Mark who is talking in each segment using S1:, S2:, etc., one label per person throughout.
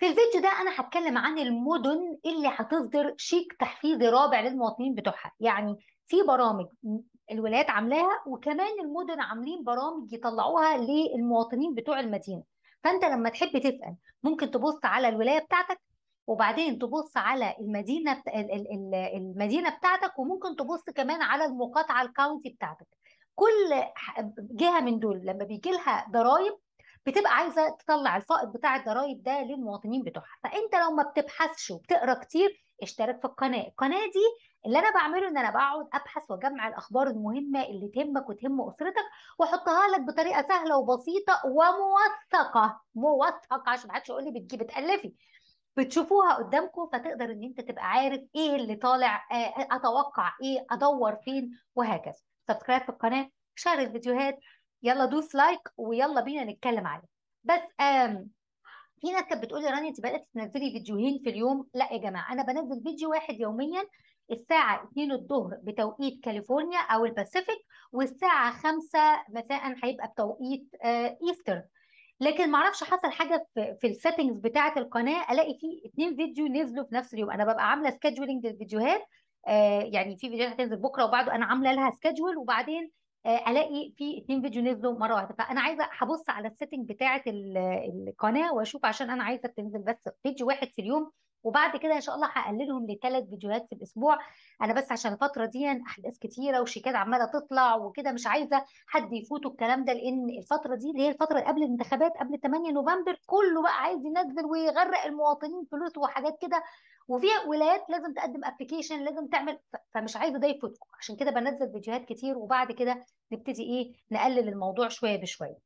S1: في الفيديو ده انا هتكلم عن المدن اللي هتصدر شيك تحفيزي رابع للمواطنين بتوعها يعني في برامج الولايات عاملاها وكمان المدن عاملين برامج يطلعوها للمواطنين بتوع المدينه فانت لما تحب تسال ممكن تبص على الولايه بتاعتك وبعدين تبص على المدينه بت... ال- ال- ال- المدينه بتاعتك وممكن تبص كمان على المقاطعه الكاونتي بتاعتك كل ح- جهه من دول لما بيجي لها ضرائب بتبقى عايزه تطلع الفائض بتاع الضرايب ده للمواطنين بتوعها فانت لو ما بتبحثش وبتقرا كتير اشترك في القناه القناه دي اللي انا بعمله ان انا بقعد ابحث واجمع الاخبار المهمه اللي تهمك وتهم اسرتك واحطها لك بطريقه سهله وبسيطه وموثقه موثقه عشان ما حدش يقول لي بتجيبي بتالفي بتشوفوها قدامكم فتقدر ان انت تبقى عارف ايه اللي طالع آه، اتوقع ايه ادور فين وهكذا سبسكرايب في القناه شير الفيديوهات يلا دوس لايك ويلا بينا نتكلم عليه بس آم في ناس كانت بتقول لي رانيا انت بدات تنزلي فيديوهين في اليوم لا يا جماعه انا بنزل فيديو واحد يوميا الساعه 2 الظهر بتوقيت كاليفورنيا او الباسيفيك والساعه 5 مساء هيبقى بتوقيت آه، ايسترن لكن ما اعرفش حصل حاجه في في السيتنجز بتاعه القناه الاقي في اتنين فيديو نزلوا في نفس اليوم انا ببقى عامله سكادجولينج للفيديوهات آه يعني في فيديوهات هتنزل بكره وبعده انا عامله لها سكادجول وبعدين آه الاقي في اتنين فيديو نزلوا مره واحده فانا عايزه هبص على السيتنج بتاعه ال- القناه واشوف عشان انا عايزه تنزل بس فيديو واحد في اليوم وبعد كده ان شاء الله هقللهم لثلاث فيديوهات في الاسبوع انا بس عشان الفتره دي احداث كتيره وشيكات عماله تطلع وكده مش عايزه حد يفوته الكلام ده لان الفتره دي اللي هي الفتره اللي قبل الانتخابات قبل 8 نوفمبر كله بقى عايز ينزل ويغرق المواطنين فلوس وحاجات كده وفي ولايات لازم تقدم ابلكيشن لازم تعمل ف- فمش عايزه ده يفوتكم عشان كده بنزل فيديوهات كتير وبعد كده نبتدي ايه نقلل الموضوع شويه بشويه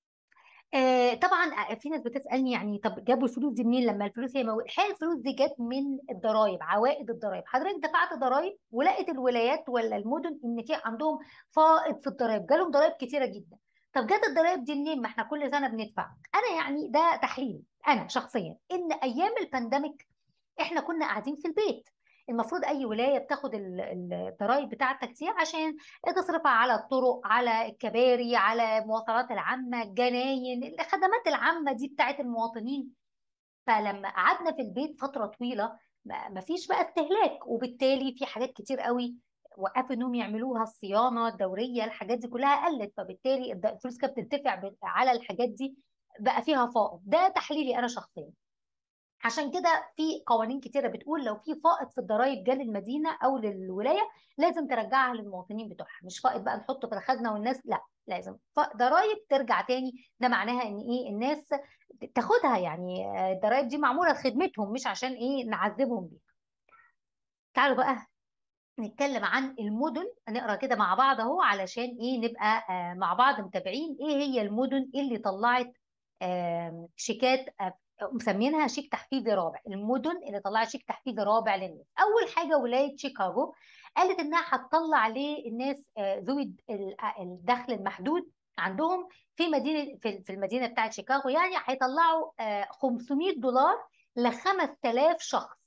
S1: آه طبعا في ناس بتسالني يعني طب جابوا الفلوس دي منين لما الفلوس هي موجوده الحقيقه الفلوس دي جت من الضرايب عوائد الضرايب حضرتك دفعت ضرايب ولقيت الولايات ولا المدن ان في عندهم فائض في الضرايب جالهم ضرايب كتيره جدا طب جت الضرايب دي منين ما احنا كل سنه بندفع انا يعني ده تحليل انا شخصيا ان ايام البانديميك احنا كنا قاعدين في البيت المفروض اي ولايه بتاخد ال- ال- الضرايب بتاعتك دي عشان تصرفها على الطرق على الكباري على المواصلات العامه الجناين الخدمات العامه دي بتاعت المواطنين فلما قعدنا في البيت فتره طويله ما ما فيش بقى استهلاك وبالتالي في حاجات كتير قوي وقفوا انهم يعملوها الصيانه الدوريه الحاجات دي كلها قلت فبالتالي الد- الفلوس كانت بتدفع ب- على الحاجات دي بقى فيها فائض ده تحليلي انا شخصيا عشان كده في قوانين كتيرة بتقول لو في فائض في الضرائب جه للمدينة أو للولاية لازم ترجعها للمواطنين بتوعها مش فائض بقى نحطه في الخزنة والناس لا لازم ف- ضرائب ترجع تاني ده معناها ان ايه الناس تاخدها يعني آه، الضرائب دي معمولة لخدمتهم مش عشان ايه نعذبهم بيها تعالوا بقى نتكلم عن المدن نقرا كده مع بعض اهو علشان ايه نبقى آه، مع بعض متابعين ايه هي المدن اللي طلعت آم، شيكات آه، مسمينها شيك تحفيزي رابع المدن اللي طلعت شيك تحفيزي رابع للناس اول حاجه ولايه شيكاغو قالت انها هتطلع للناس آه، ذوي ال- آه، الدخل المحدود عندهم في مدينه في في المدينه بتاعت شيكاغو يعني هيطلعوا آه، 500 دولار ل 5000 شخص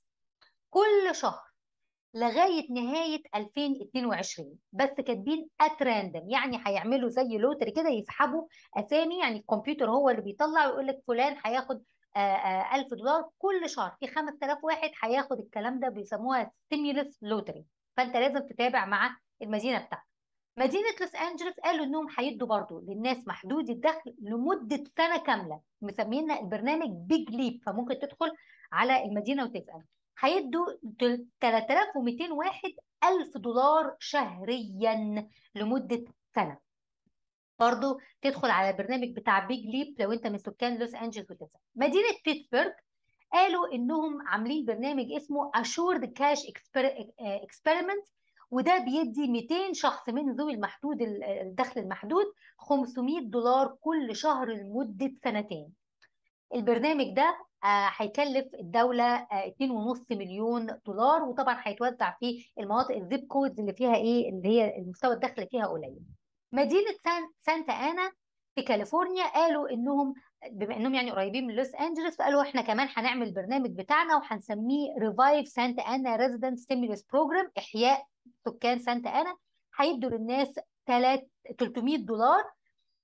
S1: كل شهر لغايه نهايه 2022 بس كاتبين ات راندم يعني هيعملوا زي لوتري كده يسحبوا اسامي يعني الكمبيوتر هو اللي بيطلع ويقول لك فلان هياخد آه، آه، 1000 دولار كل شهر في 5000 واحد هياخد الكلام ده بيسموها ستيمولس لوتري فانت لازم تتابع مع المدينه بتاعتك مدينه لوس انجلوس قالوا انهم هيدوا برضو للناس محدود الدخل لمده سنه كامله مسمينا البرنامج بيج ليب فممكن تدخل على المدينه وتسال هيدوا تل- 3200 واحد 1000 دولار شهريا لمده سنه برضو تدخل على البرنامج بتاع بيج ليب لو انت من سكان لوس انجلوس وتسال مدينه بيتسبرج قالوا انهم عاملين برنامج اسمه اشورد كاش اكسبيرمنت وده بيدي 200 شخص من ذوي المحدود ال- الدخل المحدود 500 دولار كل شهر لمده سنتين البرنامج ده آه، هيكلف الدولة آه، 2.5 مليون دولار وطبعا هيتوزع في المناطق الزيب كودز اللي فيها ايه اللي هي المستوى الدخل فيها قليل مدينة سان سانتا انا في كاليفورنيا قالوا انهم بما انهم يعني قريبين من لوس انجلوس فقالوا احنا كمان هنعمل البرنامج بتاعنا وهنسميه ريفايف سانتا انا ريزيدنت ستيمولس بروجرام احياء سكان سانتا انا هيدوا للناس 3 300 دولار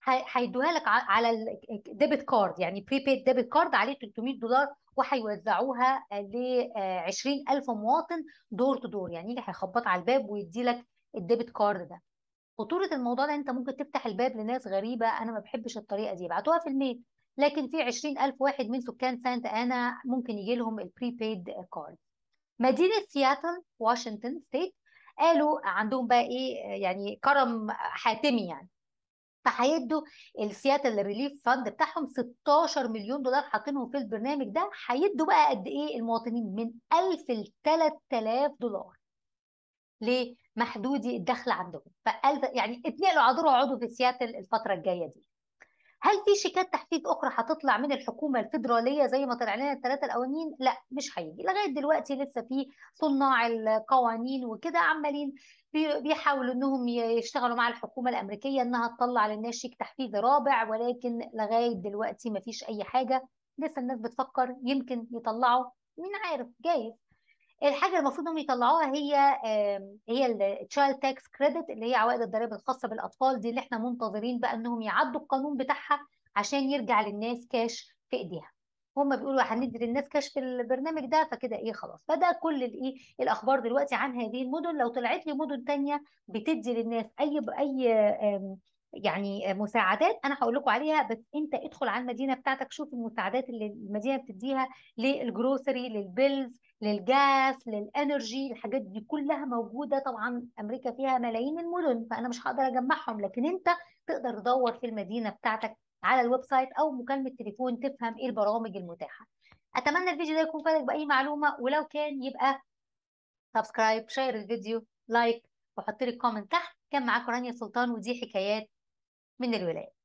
S1: هي- هيدوها لك ع- على الديبت كارد يعني بريبيد ديبت كارد عليه 300 دولار وهيوزعوها ل 20000 مواطن دور تو دور يعني اللي هيخبط على الباب ويدي لك الديبت كارد ده خطورة الموضوع ده انت ممكن تفتح الباب لناس غريبة انا ما بحبش الطريقة دي ابعتوها في الميل لكن في 20000 واحد من سكان سانتا انا ممكن يجي لهم البريبيد كارد مدينة سياتل واشنطن ستيت قالوا عندهم بقى ايه يعني كرم حاتمي يعني فهيدوا السياتل ريليف فاند بتاعهم 16 مليون دولار حاطينهم في البرنامج ده هيدوا بقى قد ايه المواطنين من 1000 ل 3000 دولار لمحدودي الدخل عندهم فقال يعني اتنقلوا عذروا اقعدوا في سياتل الفترة الجاية دي هل في شيكات تحفيز اخرى هتطلع من الحكومه الفدراليه زي ما طلع لنا الثلاثه الاولانيين لا مش هيجي لغايه دلوقتي لسه في صناع القوانين وكده عمالين بي- بيحاولوا انهم يشتغلوا مع الحكومه الامريكيه انها تطلع للناس شيك تحفيز رابع ولكن لغايه دلوقتي ما فيش اي حاجه لسه الناس بتفكر يمكن يطلعوا مين عارف جايز الحاجه المفروض انهم يطلعوها هي آم، هي التشايلد تاكس كريدت اللي هي عوائد الضرائب الخاصه بالاطفال دي اللي احنا منتظرين بقى انهم يعدوا القانون بتاعها عشان يرجع للناس كاش في ايديها هم بيقولوا هندي للناس كاش في البرنامج ده فكده ايه خلاص فده كل الايه الاخبار دلوقتي عن هذه المدن لو طلعت لي مدن تانية بتدي للناس اي اي آم، يعني مساعدات انا هقول لكم عليها بس انت ادخل على المدينه بتاعتك شوف المساعدات اللي المدينه بتديها للجروسري للبيلز للجاس للانرجي الحاجات دي كلها موجوده طبعا امريكا فيها ملايين المدن فانا مش هقدر اجمعهم لكن انت تقدر تدور في المدينه بتاعتك على الويب سايت او مكالمه تليفون تفهم ايه البرامج المتاحه اتمنى الفيديو ده يكون فادك باي معلومه ولو كان يبقى سبسكرايب شير الفيديو لايك وحط لي كومنت تحت كان معاكم رانيا سلطان ودي حكايات من الولايات